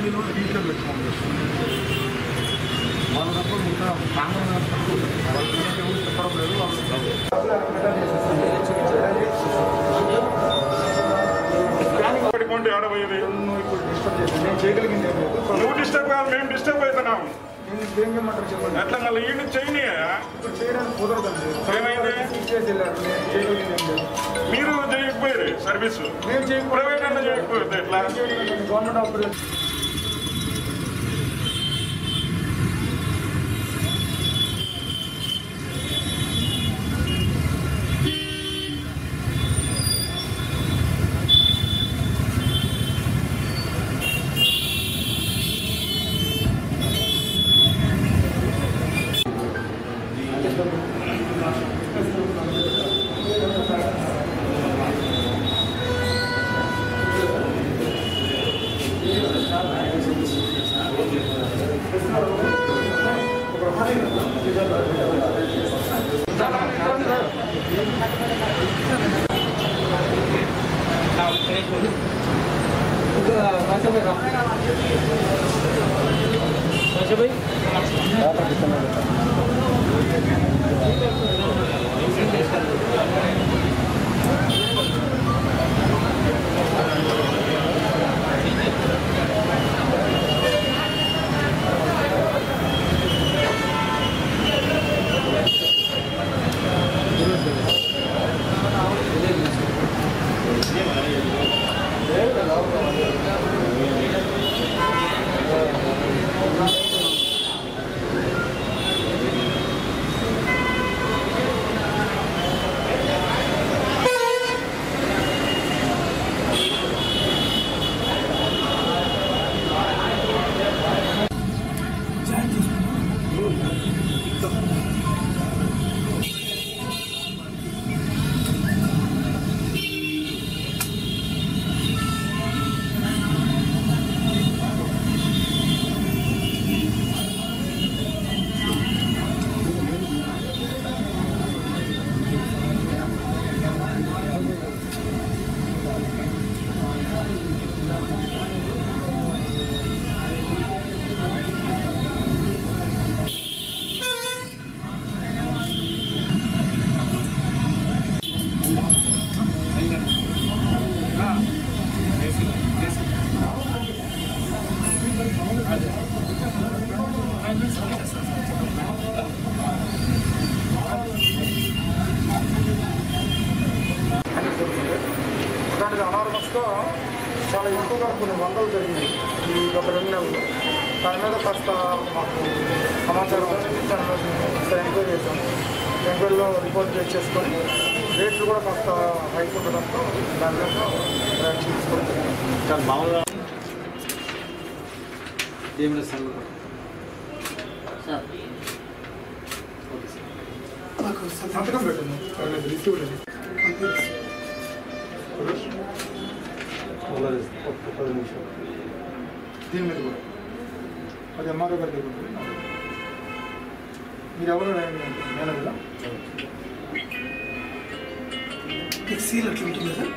ఆర్మీలో టీచర్లు ఎక్కువ ఉంటారు వాళ్ళ తప్ప మిగతా కాంగ్రెస్ తక్కువ వాళ్ళ గురించి ఎవరు చెప్పడం లేదు వాళ్ళు పడుకోండి ఆడబోయేది ఇప్పుడు డిస్టర్బ్ చేసి నేను చేయగలిగింది ఏం లేదు నువ్వు డిస్టర్బ్ కాదు మేము డిస్టర్బ్ అవుతున్నాం నేను ఏం చేయమంటారు చెప్పండి అట్లా మళ్ళీ ఈయన చేయని ఇప్పుడు చేయడానికి కుదరదండి ఏమైంది? ఇచ్చేసి వెళ్ళారు నేను చేయగలిగింది ఏం లేదు మీరు చేయకపోయారు సర్వీస్ నేను చేయకపోతే ప్రైవేట్ అన్న చేయకపోతే ఎట్లా గవర్నమెంట్ ఆపరేషన్ దానికి అనార్మస్గా చాలా ఎక్కువగా కొన్ని వందలు జరిగింది ఈ గత రెండు నెలలు దాని మీద కాస్త మాకు సమాచారం వచ్చింది దాని మీద ఒకసారి ఎంక్వైరీ చేశాం ఎంక్వైరీలో రిపోర్ట్ చేసి చేసుకొని రేట్లు కూడా కాస్త హైక్ ఉండడంతో దాని మీద యాక్షన్ తీసుకోవడం జరిగింది. సంతకం పెట్టండి పర్లేదు, రిసీవ్ లేదు. ఒక్క పది నిమిషాలు. దీని మీద కూడా అది ఎంఆర్ఓ గారి దగ్గర ఉంటుంది మీరు ఎవరు మేనేజరా సీల్ అట్లా ఉంటుంది సార్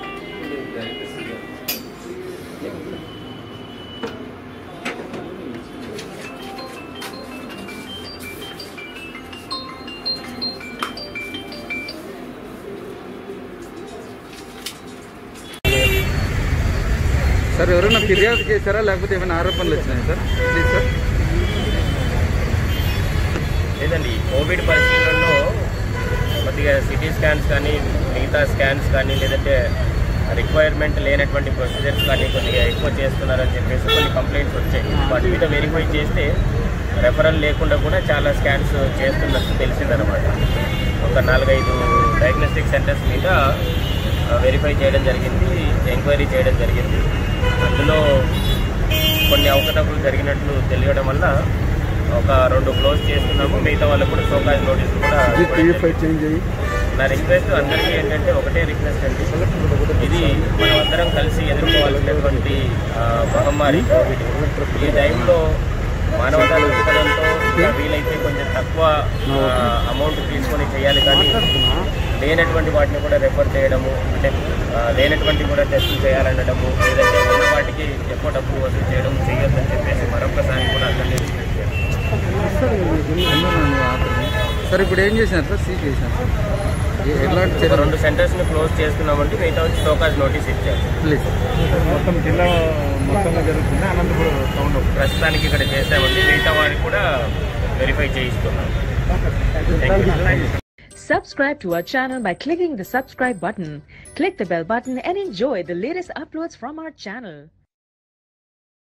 సార్ ఎవరైనా ఫిర్యాదు చేశారా లేకపోతే ఏమైనా ఆరోపణలు వచ్చినాయి సార్ ప్లీజ్ సార్ లేదండి ఈ కోవిడ్ పరిస్థితుల్లో కొద్దిగా సిటీ స్కాన్స్ కానీ మిగతా స్కాన్స్ కానీ లేదంటే రిక్వైర్మెంట్ లేనటువంటి ప్రొసీజర్స్ కానీ కొద్దిగా ఎక్కువ చేస్తున్నారని చెప్పేసి కొన్ని కంప్లైంట్స్ వచ్చాయి వాటి మీద వెరిఫై చేస్తే రెఫరల్ లేకుండా కూడా చాలా స్కాన్స్ చేస్తున్నట్టు తెలిసిందనమాట ఒక నాలుగైదు డయాగ్నోస్టిక్ సెంటర్స్ మీద వెరిఫై చేయడం జరిగింది ఎంక్వైరీ చేయడం జరిగింది అందులో కొన్ని అవకతవకలు జరిగినట్లు తెలియడం వల్ల ఒక రెండు క్లోజ్ చేస్తున్నాము మిగతా వాళ్ళకు కూడా సోకాజ్ నోటీస్ కూడా ఇవ్వడం జరిగింది. చేంజ్ అయ్యి నా రిక్వెస్ట్ అందరికీ ఏంటంటే ఒకటే రిక్వెస్ట్ అండి ఇది మనం అందరం కలిసి ఎదుర్కోవాల్సినటువంటి ఆ, మహమ్మారి కోవిడ్ ఈ టైంలో మానవతా దృక్పథంతో ఇంకా వీలైతే కొంచెం తక్కువ అమౌంట్ తీసుకొని చేయాలి కానీ లేనటువంటి వాటిని కూడా రెఫర్ చేయడము అంటే ఆ, లేనటువంటి కూడా టెస్టులు చేయాలనడము లేదంటే ఉన్న వాటికి ఎక్కువ డబ్బు వసూలు చేయడం చేయొద్దని చెప్పేసి మరొకసారి కూడా అందరినీ రిక్వెస్ట్ చేయాలి సార్ ఇప్పుడు ఏం చేసినారు సార్ సీజ్ చేసినారు సార్ ఏ- ఎట్లాంటి ఒక చర్యలు రెండు సెంటర్స్ని క్లోజ్ చేస్తున్నామంటే మిగతా వచ్చి షోకాజ్ నోటీస్ ఇచ్చారు ప్లీజ్ మొత్తం జిల్లా మొత్తంగా జరుగుతుంది అనంతపురం టౌన్లో ప్రస్తుతానికి ఇక్కడ చేసామండి మిగతా వారికి కూడా వెరిఫై చేయిస్తున్నాం thank you Subscribe to our channel by clicking the subscribe button. Click the bell button and enjoy the latest uploads from our channel.